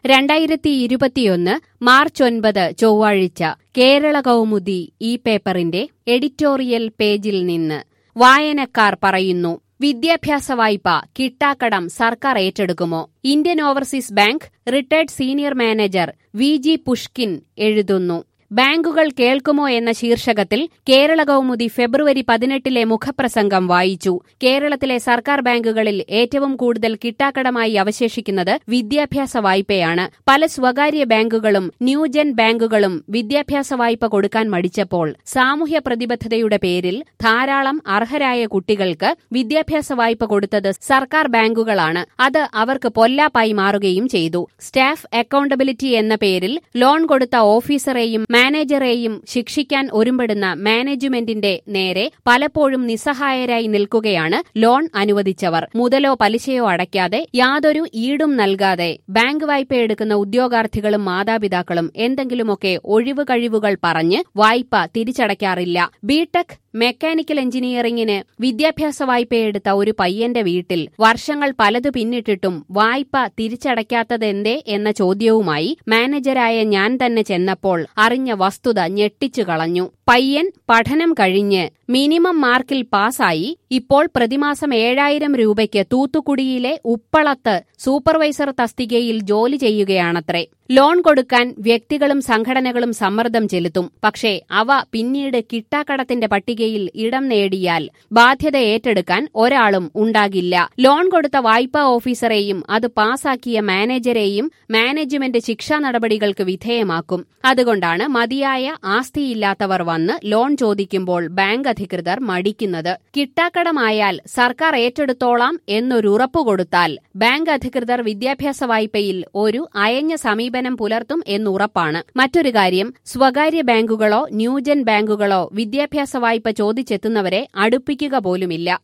രണ്ടായിരത്തി ഇരുപത്തിയൊന്ന് മാർച്ച് ഒൻപത് ചൊവ്വാഴ്ച കേരള കൗമുദി ഈ പേപ്പറിന്റെ എഡിറ്റോറിയൽ പേജിൽ നിന്ന് വായനക്കാർ പറയുന്നു വിദ്യാഭ്യാസ വായ്പ കിട്ടാക്കടം സർക്കാർ ഏറ്റെടുക്കുമോ Indian Overseas Bank retired senior manager V G Pushkin എഴുതുന്നു ബാങ്കുകൾ കേൾക്കുമോ എന്ന ശീർഷകത്തിൽ കേരള കൗമുദി ഫെബ്രുവരി പതിനെട്ടിലെ മുഖപ്രസംഗം വായിച്ചു കേരളത്തിലെ സർക്കാർ ബാങ്കുകളിൽ ഏറ്റവും കൂടുതൽ കിട്ടാക്കടമായി അവശേഷിക്കുന്നത് വിദ്യാഭ്യാസ വായ്പയാണ് പല സ്വകാര്യ ബാങ്കുകളും ന്യൂജൻ ബാങ്കുകളും വിദ്യാഭ്യാസ വായ്പ കൊടുക്കാൻ മടിച്ചപ്പോൾ സാമൂഹ്യ പ്രതിബദ്ധതയുടെ പേരിൽ ധാരാളം അർഹരായ കുട്ടികൾക്ക് വിദ്യാഭ്യാസ വായ്പ കൊടുത്തത് സർക്കാർ ബാങ്കുകളാണ് അത് അവർക്ക് പൊല്ലാപ്പായി മാറുകയും ചെയ്തു സ്റ്റാഫ് അക്കൌണ്ടബിലിറ്റി എന്ന പേരിൽ ലോൺ കൊടുത്ത ഓഫീസറെയും മാനേജറെയും ശിക്ഷിക്കാൻ ഒരുമ്പെടുന്ന മാനേജ്മെന്റിന്റെ നേരെ പലപ്പോഴും നിസ്സഹായരായി നിൽക്കുകയാണ് ലോൺ അനുവദിച്ചവർ മുതലോ പലിശയോ അടയ്ക്കാതെ യാതൊരു ഈടും നൽകാതെ ബാങ്ക് വായ്പ എടുക്കുന്ന ഉദ്യോഗാർത്ഥികളും മാതാപിതാക്കളും എന്തെങ്കിലുമൊക്കെ ഒഴിവ് കഴിവുകൾ പറഞ്ഞ് വായ്പ തിരിച്ചടയ്ക്കാറില്ല ബിടെക് മെക്കാനിക്കൽ എഞ്ചിനീയറിംഗിന് വിദ്യാഭ്യാസ വായ്പയെടുത്ത ഒരു പയ്യന്റെ വീട്ടിൽ വർഷങ്ങൾ പലതു പിന്നിട്ടിട്ടും വായ്പ തിരിച്ചടയ്ക്കാത്തതെന്തേ എന്ന ചോദ്യവുമായി മാനേജരായ ഞാൻ തന്നെ ചെന്നപ്പോൾ അറിഞ്ഞ വസ്തുത ഞെട്ടിച്ചു കളഞ്ഞു പയ്യൻ പഠനം കഴിഞ്ഞ് മിനിമം മാർക്കിൽ പാസായി ഇപ്പോൾ പ്രതിമാസം ഏഴായിരം രൂപയ്ക്ക് തൂത്തുക്കുടിയിലെ ഉപ്പളത്ത് സൂപ്പർവൈസർ തസ്തികയിൽ ജോലി ചെയ്യുകയാണത്രേ ലോൺ കൊടുക്കാൻ വ്യക്തികളും സംഘടനകളും സമ്മർദ്ദം ചെലുത്തും പക്ഷേ അവ പിന്നീട് കിട്ടാക്കടത്തിന്റെ പട്ടികയിൽ ഇടം നേടിയാൽ ബാധ്യത ഏറ്റെടുക്കാൻ ഒരാളും ഉണ്ടാകില്ല ലോൺ കൊടുത്ത വായ്പാ ഓഫീസറെയും അത് പാസാക്കിയ മാനേജരെയും മാനേജ്മെന്റ് ശിക്ഷാ നടപടികൾക്ക് വിധേയമാക്കും അതുകൊണ്ടാണ് മതിയായ ആസ്തിയില്ലാത്തവർ വന്ന് ലോൺ ചോദിക്കുമ്പോൾ ബാങ്ക് അധികൃതർ മടിക്കുന്നത് കിട്ടാക്കടമായാൽ സർക്കാർ ഏറ്റെടുത്തോളാം എന്നൊരുറപ്പ് കൊടുത്താൽ ബാങ്ക് അധികൃതർ വിദ്യാഭ്യാസ വായ്പയിൽ ഒരു അയഞ്ഞ സമീപനം പുലർത്തും എന്നുറപ്പാണ് മറ്റൊരു കാര്യം സ്വകാര്യ ബാങ്കുകളോ ന്യൂജൻ ബാങ്കുകളോ വിദ്യാഭ്യാസ വായ്പ ചോദിച്ചെത്തുന്നവരെ അടുപ്പിക്കുക പോലുമില്ല